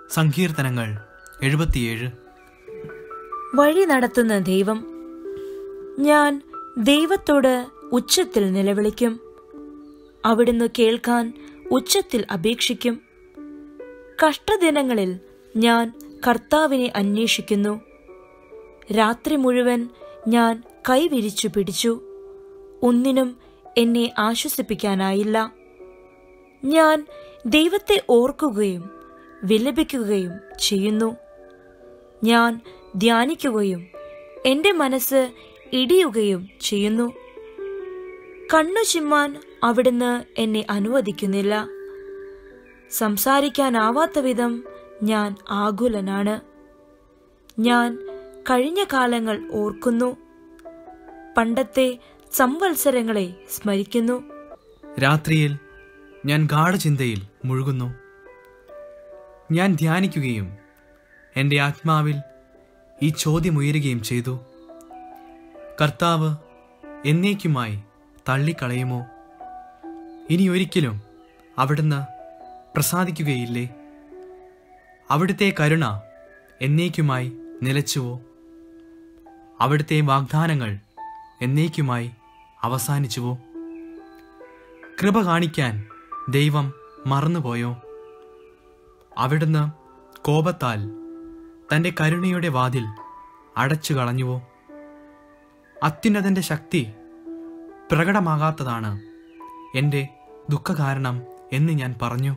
സങ്കീർത്തനങ്ങൾ എഴുപത്തിയേഴ് വഴി നടത്തുന്ന ദൈവം ഞാൻ ദൈവത്തോട് ഉച്ചത്തിൽ നിലവിളിക്കും അവിടുന്ന് കേൾക്കാൻ ഉച്ചത്തിൽ അപേക്ഷിക്കും കഷ്ടദിനങ്ങളിൽ ഞാൻ കർത്താവിനെ അന്വേഷിക്കുന്നു രാത്രി മുഴുവൻ ഞാൻ കൈവിരിച്ചു പിടിച്ചു ഒന്നിനും എന്നെ ആശ്വസിപ്പിക്കാനായില്ല ഞാൻ ദൈവത്തെ ഓർക്കുകയും വിലപിക്കുകയും ചെയ്യുന്നു ഞാൻ ധ്യാനിക്കുകയും എന്റെ മനസ്സ് ഇടിയുകയും ചെയ്യുന്നു കണ്ണു ചിമ്മാൻ അവിടുന്ന് എന്നെ അനുവദിക്കുന്നില്ല സംസാരിക്കാനാവാത്ത വിധം ഞാൻ ആകുലനാണ് ഞാൻ കഴിഞ്ഞ കാലങ്ങൾ ഓർക്കുന്നു പണ്ടത്തെ സംവത്സരങ്ങളെ സ്മരിക്കുന്നു രാത്രിയിൽ ഞാൻ ഗാഠചിന്തയിൽ മുഴുകുന്നു ഞാൻ ധ്യാനിക്കുകയും എൻ്റെ ആത്മാവിൽ ഈ ചോദ്യമുയരുകയും ചെയ്തു കർത്താവ് എന്നേക്കുമായി തള്ളിക്കളയുമോ ഇനി ഒരിക്കലും അവിടുന്ന് പ്രസാദിക്കുകയില്ലേ അവിടുത്തെ കരുണ എന്നേക്കുമായി നിലച്ചുവോ അവിടുത്തെ വാഗ്ദാനങ്ങൾ എന്നേക്കുമായി അവസാനിച്ചുവോ കൃപ കാണിക്കാൻ ദൈവം മറന്നുപോയോ അവിടുന്ന് കോപത്താൽ തൻ്റെ കരുണയുടെ വാതിൽ അടച്ചു കളഞ്ഞുവോ അത്യുന്നതൻ്റെ ശക്തി പ്രകടമാകാത്തതാണ് എൻ്റെ ദുഃഖകാരണം എന്ന് ഞാൻ പറഞ്ഞു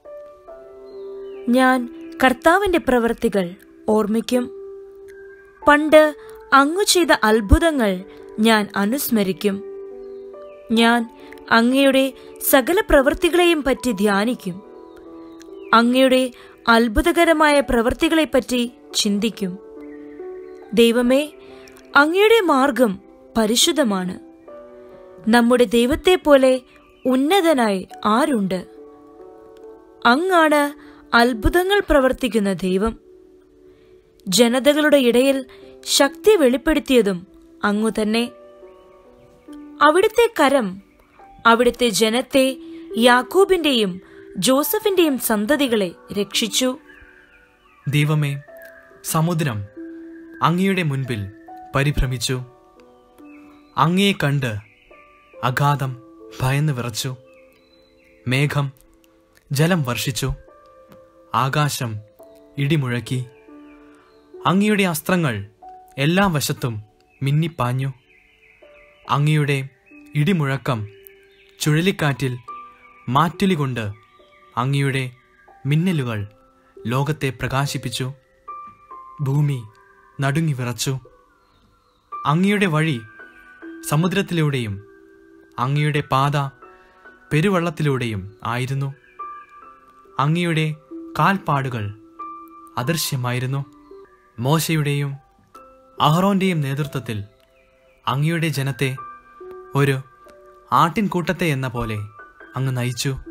ഞാൻ കർത്താവിന്റെ പ്രവൃത്തികൾ ഓർമ്മിക്കും പണ്ട് അങ്ങു ചെയ്ത അത്ഭുതങ്ങൾ ഞാൻ അനുസ്മരിക്കും ഞാൻ അങ്ങയുടെ സകല പ്രവൃത്തികളെയും പറ്റി ധ്യാനിക്കും അങ്ങയുടെ അത്ഭുതകരമായ പ്രവൃത്തികളെപ്പറ്റി ചിന്തിക്കും ദൈവമേ അങ്ങയുടെ മാർഗം പരിശുദ്ധമാണ് നമ്മുടെ ദൈവത്തെ പോലെ ഉന്നതനായി ആരുണ്ട് അങ്ങാണ് അത്ഭുതങ്ങൾ പ്രവർത്തിക്കുന്ന ദൈവം ജനതകളുടെ ഇടയിൽ ശക്തി വെളിപ്പെടുത്തിയതും അങ്ങു തന്നെ അവിടുത്തെ കരം അവിടുത്തെ ജനത്തെ യാക്കോബിന്റെയും ജോസഫിന്റെയും സന്തതികളെ രക്ഷിച്ചു ദൈവമേ സമുദ്രം അങ്ങയുടെ മുൻപിൽ പരിഭ്രമിച്ചു അങ്ങയെ കണ്ട് അഗാധം ഭയന്ന് വിറച്ചു മേഘം ജലം വർഷിച്ചു ആകാശം ഇടിമുഴക്കി അങ്ങയുടെ അസ്ത്രങ്ങൾ എല്ലാ വശത്തും മിന്നിപ്പാഞ്ഞു അങ്ങയുടെ ഇടിമുഴക്കം ചുഴലിക്കാറ്റിൽ മാറ്റുലി കൊണ്ട് അങ്ങയുടെ മിന്നലുകൾ ലോകത്തെ പ്രകാശിപ്പിച്ചു ഭൂമി നടുങ്ങി വിറച്ചു അങ്ങയുടെ വഴി സമുദ്രത്തിലൂടെയും അങ്ങയുടെ പാത പെരുവള്ളത്തിലൂടെയും ആയിരുന്നു അങ്ങയുടെ കാൽപ്പാടുകൾ അദൃശ്യമായിരുന്നു മോശയുടെയും അഹ്റോന്റെയും നേതൃത്വത്തിൽ അങ്ങയുടെ ജനത്തെ ഒരു ആട്ടിൻകൂട്ടത്തെ എന്ന പോലെ അങ്ങ് നയിച്ചു